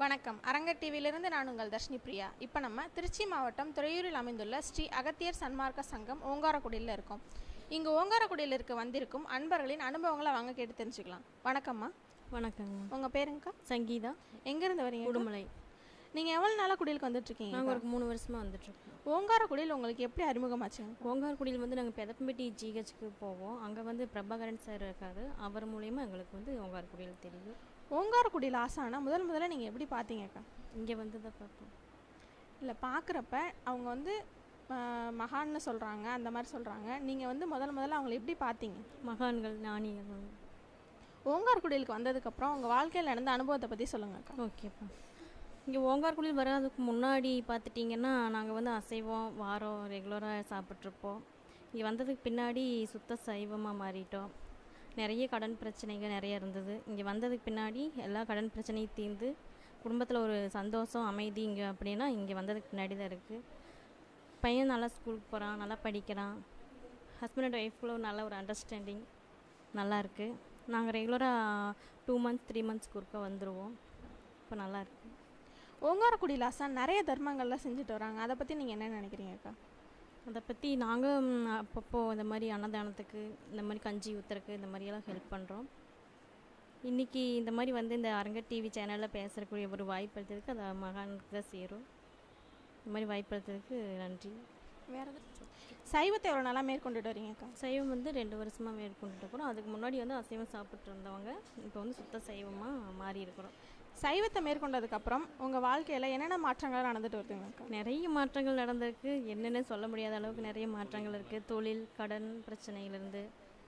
வணக்கம் அரங்கர் டிவியிலிருந்து நான் உங்கள் தர்ஷினி பிரியா இப்போ நம்ம திருச்சி மாவட்டம் துறையூரில் அமைந்துள்ள ஸ்ரீ அகத்தியர் சன்மார்க்க சங்கம் ஓங்காரக்குடியில் இருக்கோம் இங்கு ஓங்காரக்குடியில் இருக்க வந்திருக்கும் அன்பர்களின் அனுபவங்களை வாங்க கேட்டு தெரிஞ்சுக்கலாம் வணக்கம்மா வணக்கங்க உங்கள் பேருங்கக்கா சங்கீதா எங்கேருந்து வரீங்க உடுமலை நீங்கள் எவ்வளோ நாளாக குடிலுக்கு வந்துட்டுருக்கீங்க நாங்கள் ஒரு மூணு வருஷமாக வந்துட்டுருக்கோம் ஓங்காரக்குடியில் உங்களுக்கு எப்படி அறிமுகமாச்சுங்க ஓங்கார்குடியில் வந்து நாங்கள் பெதப்பம்பட்டி ஜிஹெச்க்கு போவோம் அங்கே வந்து பிரபாகரன் சார் இருக்காரு அவர் மூலயமா எங்களுக்கு வந்து ஓங்கார்குடியில் தெரியும் ஓங்காரக்குடியில் ஆசானா முதல் முதல்ல நீங்கள் எப்படி பார்த்தீங்கக்கா இங்கே வந்து தான் பார்ப்போம் இல்லை பார்க்குறப்ப அவங்க வந்து ஆஹ், மகான்னு சொல்கிறாங்க அந்த மாதிரி சொல்கிறாங்க நீங்கள் வந்து முதல் முதல்ல அவங்களை எப்படி பார்த்தீங்க மகான்கள் ஞானிகள் வந்து ஓங்காரக்குடிலுக்கு வந்ததுக்கப்புறம் உங்கள் வாழ்க்கையில் நடந்த அனுபவத்தை பற்றி சொல்லுங்கக்கா ஓகேப்பா இங்கே ஓங்கார்குடியில் வராதுக்கு முன்னாடி பார்த்துட்டிங்கன்னா நாங்கள் வந்து அசைவம் வாரம் ரெகுலராக சாப்பிட்ருப்போம் இங்கே வந்ததுக்கு பின்னாடி சுத்த சைவமாக மாறிட்டோம் நிறைய கடன் பிரச்சனைகள் நிறைய இருந்தது இங்கே வந்ததுக்கு பின்னாடி எல்லா கடன் பிரச்சனையும் தீர்ந்து குடும்பத்தில் ஒரு சந்தோஷம் அமைதி இங்கே அப்படின்னா இங்கே வந்ததுக்கு பின்னாடி தான் இருக்குது பையன் நல்லா ஸ்கூலுக்கு போகிறான் நல்லா படிக்கிறான் ஹஸ்பண்ட் அண்ட் ஒய்ஃப்குள்ள ஒரு நல்ல ஒரு அண்டர்ஸ்டாண்டிங் நல்லா இருக்குது நாங்கள் ரெகுலராக டூ மந்த்ஸ் த்ரீ மந்த்ஸ்க்கு ஒருக்கா வந்துடுவோம் இப்போ நல்லா இருக்கு ஓங்காரக்குடியில் ஆசான் நிறைய தர்மங்கள்லாம் செஞ்சுட்டு வராங்க அதை பற்றி நீங்கள் என்ன நினைக்கிறீங்கக்கா அதை பற்றி நாங்கள் அப்பப்போ இந்த மாதிரி அன்னதானத்துக்கு இந்த மாதிரி கஞ்சி ஊற்றுறக்கு இந்த மாதிரியெல்லாம் ஹெல்ப் பண்ணுறோம் இன்றைக்கி இந்த மாதிரி வந்து இந்த அரங்க டிவி சேனலில் பேசுகிறக்கூடிய ஒரு வாய்ப்பு எடுத்ததுக்கு அதை மகானுக்கு தான் சேரும் இந்த மாதிரி வாய்ப்பு எடுத்ததுக்கு நன்றி வேறு சைவத்தை எவ்வளோ நாளாக மேற்கொண்டுட்டு வரீங்கக்கா சைவம் வந்து ரெண்டு வருஷமாக மேற்கொண்டுட்டு இருக்கிறோம் அதுக்கு முன்னாடி வந்து அசைவம் சாப்பிட்டு இருந்தவங்க இப்போ வந்து சுத்த சைவமாக மாறி இருக்கிறோம் சைவத்தை மேற்கொண்டதுக்கப்புறம் உங்கள் வாழ்க்கையில் என்னென்ன மாற்றங்கள் நடந்துட்டு வருதுங்கக்கா நிறைய மாற்றங்கள் நடந்திருக்கு என்னென்னு சொல்ல முடியாத அளவுக்கு நிறைய மாற்றங்கள் இருக்குது தொழில் கடன் பிரச்சனையிலேருந்து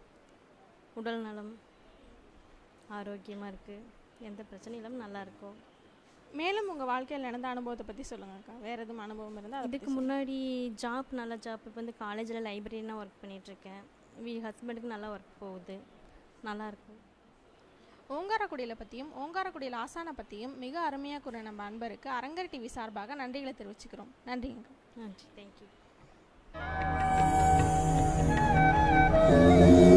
உடல் நலம் ஆரோக்கியமாக இருக்குது எந்த பிரச்சனையும் இல்லாமல் நல்லா இருக்கும் மேலும் உங்கள் வாழ்க்கையில் நடந்த அனுபவத்தை பற்றி சொல்லுங்கக்கா வேறு எதுவும் அனுபவம் இருந்தால் அதை இதுக்கு முன்னாடி ஜாப் நல்ல ஜாப் இப்போ வந்து காலேஜில் லைப்ரரினா ஒர்க் பண்ணிகிட்ருக்கேன் வீ ஹஸ்பண்டுக்கு நல்லா ஒர்க் போகுது நல்லா இருக்கும் ஓங்காரக்குடியில் பற்றியும் ஓங்காரக்குடியில் ஆசானை பற்றியும் மிக அருமையாக கூறிய நம்ம அன்பருக்கு அரங்கர் டிவி சார்பாக நன்றிகளை தெரிவிச்சுக்கிறோம் நன்றிங்க நன்றி தேங்க்யூ